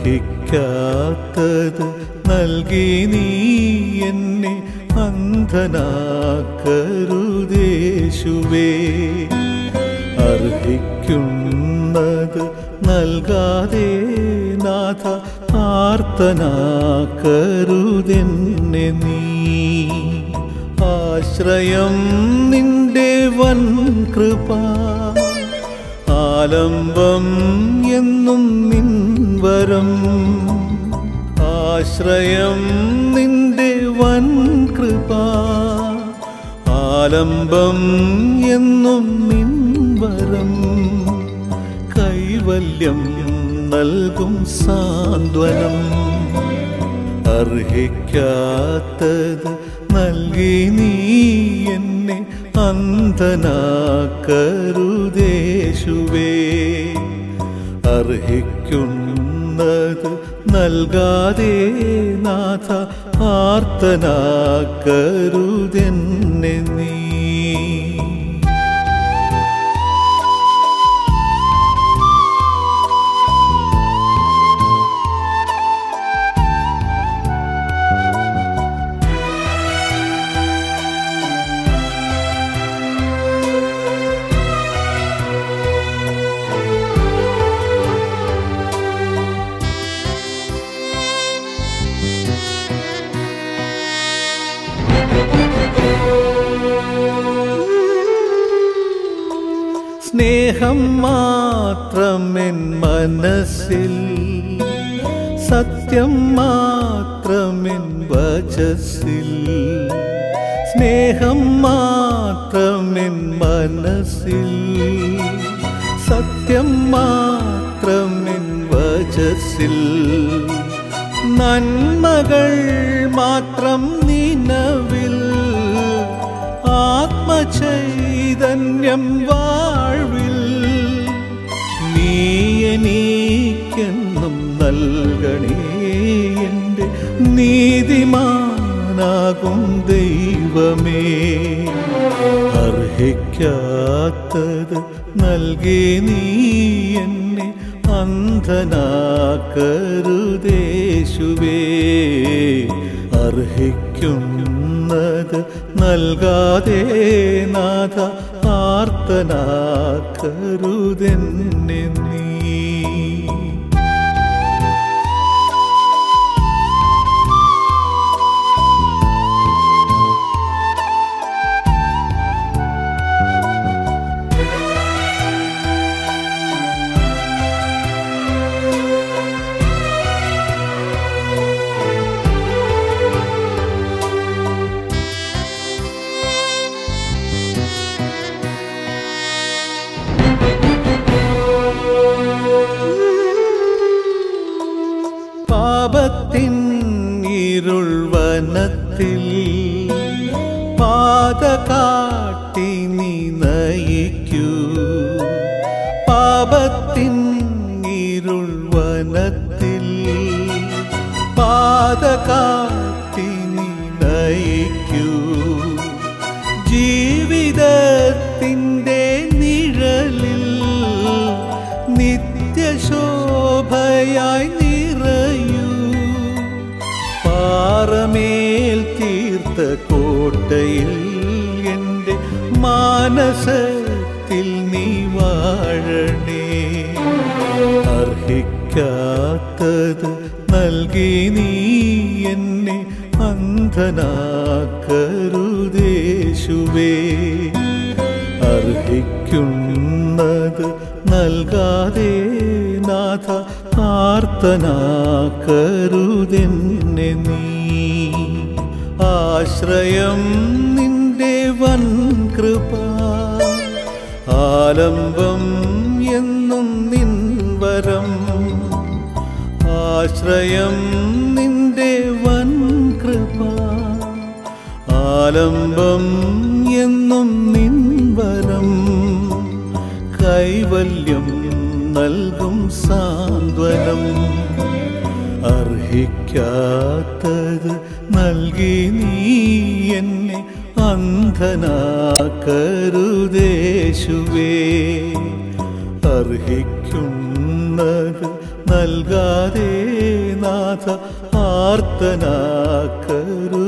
അർഹിക്കാത്തത് നൽകി നീ എന്നെ അന്ധനാക്കരുതേശുവേ അർഹിക്കുന്നത് നൽകാതെ നാഥ ആർത്തനാക്കരുതെന്നെ നീ ആശ്രയം നിന്റെ വൻ കൃപ ആലംബം എന്നും നിൻവരം ആശ്രയം നിന്റെ വൻ കൃപ ആലംബം എന്നും നിൻവരം കൈവല്യം നൽകും സാന്ത്വനം അർഹിക്കാത്തത് നൽകി നീ എന്നെ അന്ധനാക്കരുതേശുവേ അർഹിക്കുന്നത് നൽകാതെ നാഥ ആർത്തനാക്കരുതെന്നെ നീ സ്നേഹം മാത്രമെൻ മനസ്സിൽ സത്യം മാത്രമെൻ വചസ്സിൽ സ്നേഹം മാത്രമെൻ മനസ്സിൽ സത്യം മാത്രമെൻ വചസ്സിൽ നന്മകൾ മാത്രം നിലവിൽ ആത്മചൈതന്യം വാഴ്വിൽ നീ എനിക്കെന്നും നൽകണേ എൻ്റെ നീതിമാനാകും ദൈവമേ അർഹിക്കാത്തത് നൽകി നീ എന്നെ അന്ധനാക്കരുതേശുവേ അർഹിക്കുന്നത് നൽകാതെ നാഥ ആർത്തനാക്കരുതെന്നെ നീ പാപത്തിൻ ഇരുൾ വനത്തിൽ പാത കാട്ടി നീ നയിക്കൂ പാപത്തിൻ ഇരുൾ വനത്തിൽ പാത കാട്ടി നീ നയിക്കൂ ജീവിതത്തിൻ്റെ നിഴലിൽ നിത്യശോഭയായി നിറയൂ പാറമേൽ തീർത്ത കോട്ടയിൽ എൻ്റെ മാനസത്തിൽ നീ വാഴണേ അർഹിക്കാത്തത് നൽകി നീ എന്നെ അന്ധനാക്കരുതേശുവേ അർഹിക്കുന്നത് നൽകാതെ നാഥ ആർത്തനാക്കരുതെന്നെ നീ ആശ്രയം നിന്റെ വൻ കൃപ ആലംബം എന്നും നിൻവരം ആശ്രയം നിന്റെ വൻ കൃപ ആലംബം എന്നും നിൻവരം കൈവല്യം നൽകും സാന്ത്വനം അർഹിക്കാത്തത് നൽകി നീ എന്നെ അന്ധനാക്കരുതേശുവേ അർഹിക്കുന്നത് നൽകാതെ നാഥ ആർത്തനാക്കരുതേ